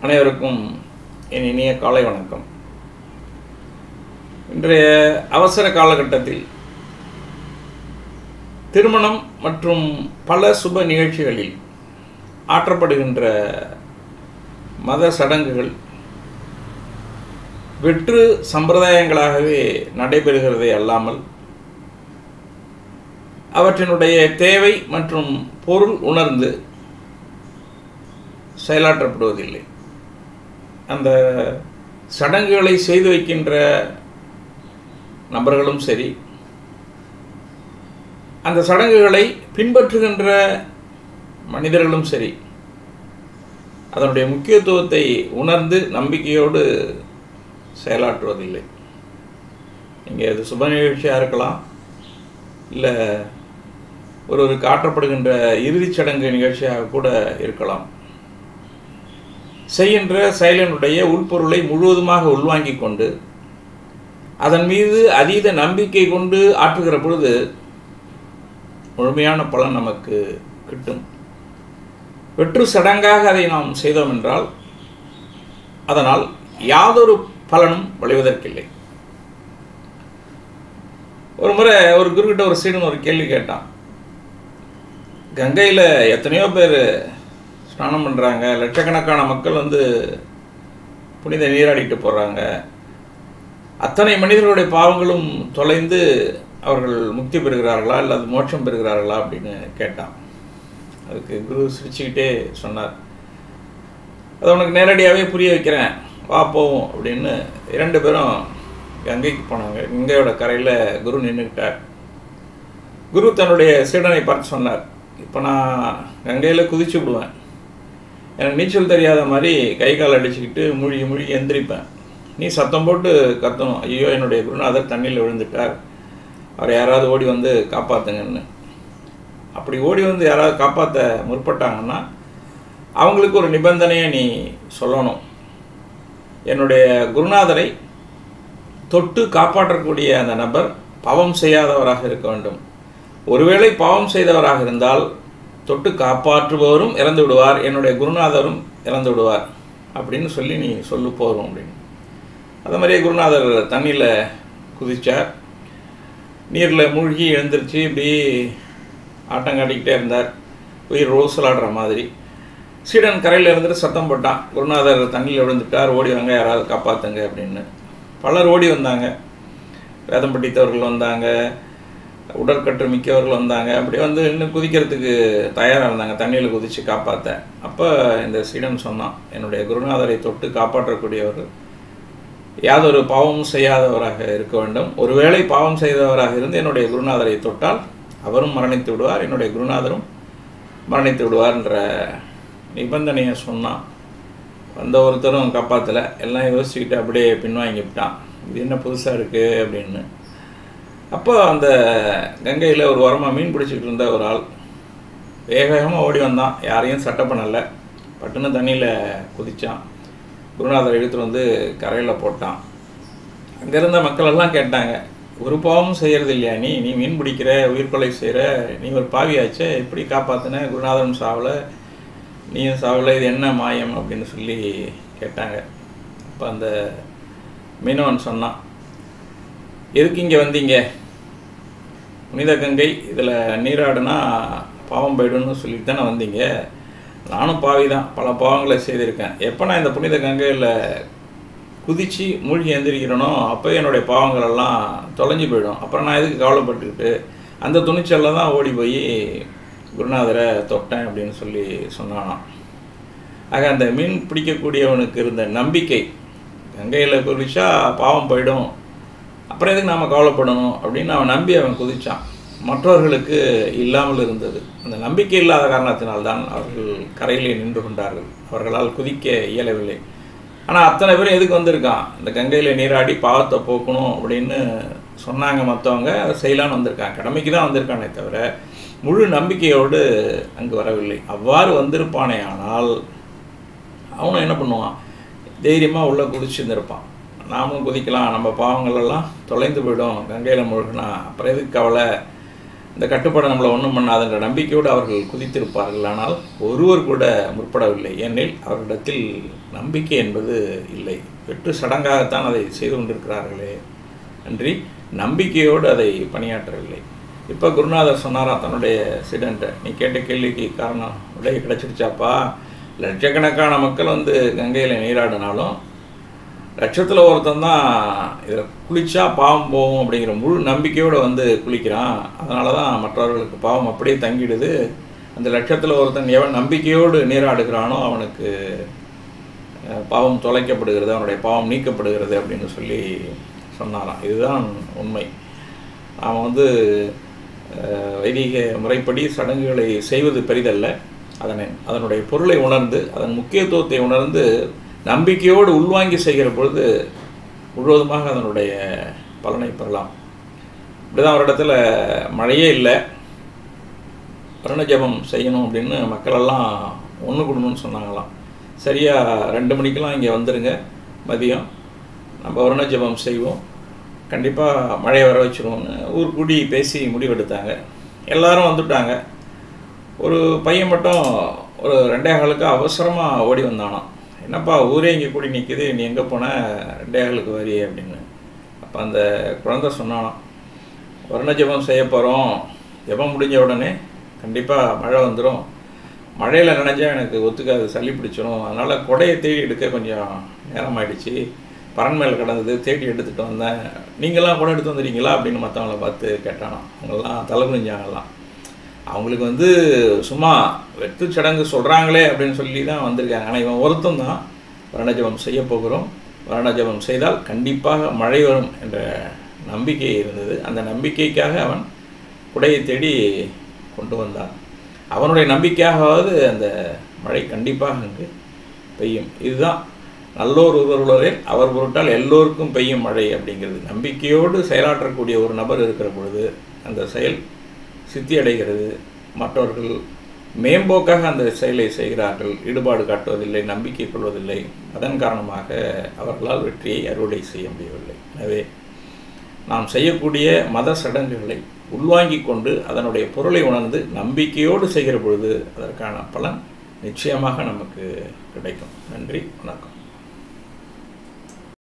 அனைவருக்கும் என் இனிய காலை வணக்கம் இன்றைய அவசர காலகட்டத்தில் திருமணம் மற்றும் பல சுப நிகழ்ச்சிகளில் ஆற்றப்படுகின்ற மத சடங்குகள் வெற்று சம்பிரதாயங்களாகவே நடைபெறுகிறதே அல்லாமல் அவற்றினுடைய தேவை மற்றும் பொருள் உணர்ந்து செயலாற்றப்படுவதில்லை அந்த சடங்குகளை செய்து வைக்கின்ற நபர்களும் சரி அந்த சடங்குகளை பின்பற்றுகின்ற மனிதர்களும் சரி அதனுடைய முக்கியத்துவத்தை உணர்ந்து நம்பிக்கையோடு செயலாற்றுவதில்லை இங்கே அது சுப நிகழ்ச்சியாக இருக்கலாம் இல்லை ஒருவருக்கு ஆற்றப்படுகின்ற இறுதிச் சடங்கு நிகழ்ச்சியாக கூட இருக்கலாம் செய்கின்ற செயலினுடைய உள்பொருளை முழுவதுமாக உள்வாங்கிக் கொண்டு அதன் மீது அதீத நம்பிக்கை கொண்டு ஆற்றுகிற பொழுது முழுமையான பலன் நமக்கு கிட்டும் வெற்று சடங்காக அதை நாம் செய்தோம் என்றால் அதனால் யாதொரு பலனும் விளைவதற்கில்லை ஒரு முறை ஒரு குருக்கிட்ட ஒரு சீடன் ஒரு கேள்வி கேட்டான் கங்கையில் எத்தனையோ பேர் ஸ்நானம் பண்ணுறாங்க லட்சக்கணக்கான மக்கள் வந்து புனித நீராடிட்டு போகிறாங்க அத்தனை மனிதர்களுடைய பாவங்களும் தொலைந்து அவர்கள் முக்தி பெறுகிறார்களா இல்லை அது மோட்சம் பெறுகிறார்களா அப்படின்னு கேட்டான் அதுக்கு குரு சிரிச்சுக்கிட்டே சொன்னார் அதை உனக்கு நேரடியாகவே புரிய வைக்கிறேன் வா போவோம் அப்படின்னு இரண்டு பேரும் கங்கைக்கு போனாங்க கங்கையோட கரையில் குரு நின்றுக்கிட்டார் குரு தன்னுடைய சீடனை பார்த்து சொன்னார் இப்போ நான் கங்கையில் குதிச்சு விடுவேன் எனக்கு நீச்சல் தெரியாத மாதிரி கை கால் அடிச்சுக்கிட்டு மூழ்கி மூழ்கி எந்திரிப்பேன் நீ சத்தம் போட்டு கத்தணும் ஐயோ என்னுடைய குருநாதர் தண்ணியில் விழுந்துட்டார் அவரை யாராவது ஓடி வந்து காப்பாற்றுங்கன்னு அப்படி ஓடி வந்து யாராவது காப்பாற்ற முற்பட்டாங்கன்னா அவங்களுக்கு ஒரு நிபந்தனையை நீ சொல்லணும் என்னுடைய குருநாதரை தொட்டு காப்பாற்றக்கூடிய அந்த நபர் பாவம் செய்யாதவராக இருக்க வேண்டும் ஒருவேளை பாவம் செய்தவராக இருந்தால் தொட்டு காப்பாற்றுபவரும் இறந்து விடுவார் என்னுடைய குருநாதரும் இறந்து விடுவார் அப்படின்னு சொல்லி நீ சொல்லு போகிறோம் அப்படின்னு அது மாதிரியே குருநாதர் தண்ணியில் குதித்தார் நீரில் மூழ்கி எழுந்திரிச்சு இப்படி ஆட்டம் காட்டிக்கிட்டே இருந்தார் உயிர் ரோசலாடுற மாதிரி சீடன் கரையில் இருந்துட்டு சத்தம் போட்டான் குருநாதர் தண்ணியில் விழுந்துட்டார் ஓடி வாங்க யாராவது காப்பாற்றுங்க அப்படின்னு பலர் ஓடி வந்தாங்க வேதம் படித்தவர்கள் வந்தாங்க உடற்கற்று மிக்கவர்கள் வந்தாங்க அப்படி வந்து இன்னும் குதிக்கிறதுக்கு தயாராக இருந்தாங்க தண்ணியில் குதித்து காப்பாற்ற அப்போ இந்த சீடன் சொன்னான் என்னுடைய குருநாதரை தொட்டு காப்பாற்றக்கூடியவர் யாதொரு பாவமும் செய்யாதவராக இருக்க வேண்டும் ஒருவேளை பாவம் செய்தவராக இருந்து என்னுடைய குருநாதரை தொட்டால் அவரும் மரணித்து விடுவார் என்னுடைய குருநாதரும் மரணித்து விடுவார்ன்ற நிபந்தனையை சொன்னான் வந்த ஒருத்தரும் காப்பாற்றலை எல்லாம் யோசிச்சுக்கிட்டு அப்படியே பின்வாங்கிவிட்டான் இது என்ன புதுசாக இருக்குது அப்படின்னு அப்போ அந்த கங்கையில் ஒரு உரமாக மீன் பிடிச்சிக்கிட்டு இருந்த ஒரு ஆள் வேக வேகமாக ஓடி வந்தான் யாரையும் சட்டை பண்ணலை பட்டுன்னு தண்ணியில் குதித்தான் குருநாதர் இழுத்துட்டு வந்து கரையில் போட்டான் அங்கே இருந்த மக்கள் எல்லாம் கேட்டாங்க ஒரு பாவமும் செய்கிறது இல்லையா நீ நீ மீன் பிடிக்கிற உயிர் கொலை செய்கிற நீ ஒரு பாவியாச்சே எப்படி காப்பாற்றின குருநாதரும் சாவலை நீயும் சாவலை இது என்ன மாயம் அப்படின்னு சொல்லி கேட்டாங்க அப்போ அந்த மீனவன் சொன்னான் எதுக்கு இங்கே வந்தீங்க புனித கங்கை இதில் நீராடுனா பாவம் போயிடும்னு சொல்லிட்டு தானே வந்தீங்க நானும் பாவி தான் பல பாவங்களை செய்திருக்கேன் எப்போ நான் இந்த புனித கங்கையில் குதித்து மூழ்கி எந்திரிக்கிறேனோ அப்போ என்னுடைய பாவங்கள் எல்லாம் தொலைஞ்சு போயிடும் அப்புறம் நான் எதுக்கு கவலைப்பட்டுக்கிட்டு அந்த துணிச்சலில் தான் ஓடி போய் குருநாதரை தொட்டேன் அப்படின்னு சொல்லி சொன்னானாம் ஆக அந்த மீன் பிடிக்கக்கூடியவனுக்கு இருந்த நம்பிக்கை கங்கையில் குதிச்சா பாவம் போயிடும் அப்புறம் எதுக்கு நாம் கவலைப்படணும் அப்படின்னு அவன் நம்பி அவன் குதித்தான் மற்றவர்களுக்கு இல்லாமல் இருந்தது அந்த நம்பிக்கை இல்லாத காரணத்தினால்தான் அவர்கள் கரையிலே நின்று கொண்டார்கள் அவர்களால் குதிக்க இயலவில்லை ஆனால் அத்தனை பேரும் எதுக்கு வந்திருக்கான் இந்த கங்கையில் நீராடி பாவத்தை போக்கணும் அப்படின்னு சொன்னாங்க மற்றவங்க அதை செய்யலான்னு வந்திருக்கான் கடமைக்கு தான் வந்திருக்கானே தவிர முழு நம்பிக்கையோடு அங்கு வரவில்லை அவ்வாறு வந்திருப்பானே ஆனால் அவனும் என்ன பண்ணுவான் தைரியமாக உள்ளே குதிச்சுருந்துருப்பான் நாமளும் குதிக்கலாம் நம்ம பாவங்கள் எல்லாம் தொலைந்து போயிடும் கங்கையில் முழுகினா அப்புறம் எதுக்கு கவலை இந்த கட்டுப்பாடு நம்மளை ஒன்றும் பண்ணாதுன்ற நம்பிக்கையோடு அவர்கள் குதித்திருப்பார்கள் ஆனால் ஒருவர் கூட முற்படவில்லை ஏனெனில் அவர்களிடத்தில் நம்பிக்கை என்பது இல்லை வெற்று சடங்காகத்தான் அதை செய்து கொண்டிருக்கிறார்களே அன்றி நம்பிக்கையோடு அதை பணியாற்றவில்லை இப்போ குருநாதர் சொன்னாரா தன்னுடைய சிடண்ட்டை நீ கேட்ட கேள்விக்கு காரணம் விடை கிடச்சிருச்சாப்பா லட்சக்கணக்கான மக்கள் வந்து கங்கையில் நீராடினாலும் லட்சத்தில் ஒருத்தன் தான் இதில் குளிச்சா பாவம் போகும் அப்படிங்கிற முழு நம்பிக்கையோடு வந்து குளிக்கிறான் அதனால தான் மற்றவர்களுக்கு பாவம் அப்படியே தங்கிடுது அந்த லட்சத்தில் ஒருத்தன் எவன் நம்பிக்கையோடு நீராடுகிறானோ அவனுக்கு அஹ், பாவம் தொலைக்கப்படுகிறது அவனுடைய பாவம் நீக்கப்படுகிறது அப்படின்னு சொல்லி சொன்னாராம் இதுதான் உண்மை நாம் வந்து அஹ், வைதிக முறைப்படி சடங்குகளை செய்வது பெரிதல்ல அதனை அதனுடைய பொருளை உணர்ந்து அதன் முக்கியத்துவத்தை உணர்ந்து நம்பிக்கையோடு உள்வாங்கி செய்கிற பொழுது முழுவதுமாக அதனுடைய பலனை பெறலாம் இப்படிதான் ஒரு இடத்துல மழையே இல்லை வருண ஜெபம் செய்யணும் அப்படின்னு மக்களெல்லாம் ஒன்று கொடுணும்னு சொன்னாங்களாம் சரியாக ரெண்டு மணிக்கெல்லாம் இங்கே வந்துடுங்க மதியம் நம்ம வருண ஜெபம் செய்வோம் கண்டிப்பாக மழையை வர வச்சிருவோம்னு ஊர் கூடி பேசி முடிவெடுத்தாங்க எல்லாரும் வந்துட்டாங்க ஒரு பையன் மட்டும் ஒரு ரெண்டே காலுக்கு அவசரமாக ஓடி வந்தானாம் என்னப்பா ஊரே இங்கே கூடி நிற்கிது நீ எங்கே போன ரெண்டே காலுக்கு வரி அப்படின்னு அப்போ அந்த குழந்தை சொன்னானாம் வருண ஜெபம் செய்ய போகிறோம் ஜெபம் முடிஞ்ச உடனே கண்டிப்பாக மழை வந்துடும் மழையில் நினைஞ்சா எனக்கு ஒத்துக்காது சளி பிடிச்சிரும் அதனால் கொடையை தேடி எடுக்க கொஞ்சம் நேரம் ஆயிடுச்சு பரன் மேல் கிடந்தது தேடி எடுத்துகிட்டு வந்தேன் நீங்களாம் கூட எடுத்து வந்துடுறீங்களா அப்படின்னு மற்றவங்கள பார்த்து கேட்டானாம் அவங்கெல்லாம் தலை குனிஞ்சாங்கலாம் அவங்களுக்கு வந்து சும்மா வெட்டு சடங்கு சொல்கிறாங்களே அப்படின்னு சொல்லி தான் வந்திருக்காங்க ஆனால் இவன் ஒருத்தன் தான் வருணஜபம் செய்ய போகிறோம் வருணஜபம் செய்தால் கண்டிப்பாக மழை வரும் என்ற நம்பிக்கை இருந்தது அந்த நம்பிக்கைக்காக அவன் குடையை தேடி கொண்டு வந்தான் அவனுடைய நம்பிக்கையாகவாவது அந்த மழை கண்டிப்பாக அங்கு பெய்யும் இதுதான் நல்லோர் ஒருவர்களே அவர் பொருட்டால் எல்லோருக்கும் பெய்யும் மழை அப்படிங்கிறது நம்பிக்கையோடு செயலாற்றக்கூடிய ஒரு நபர் இருக்கிற பொழுது அந்த செயல் சித்தி அடைகிறது மற்றவர்கள் மேம்போக்காக அந்த செயலை செய்கிறார்கள் ஈடுபாடு காட்டுவதில்லை நம்பிக்கை கொள்வதில்லை அதன் காரணமாக அவர்களால் வெற்றியை அறுவடை செய்ய முடியவில்லை எனவே நாம் செய்யக்கூடிய மத சடங்குகளை உள்வாங்கிக் கொண்டு அதனுடைய பொருளை உணர்ந்து நம்பிக்கையோடு செய்கிற பொழுது அதற்கான பலன் நிச்சயமாக நமக்கு கிடைக்கும் நன்றி வணக்கம்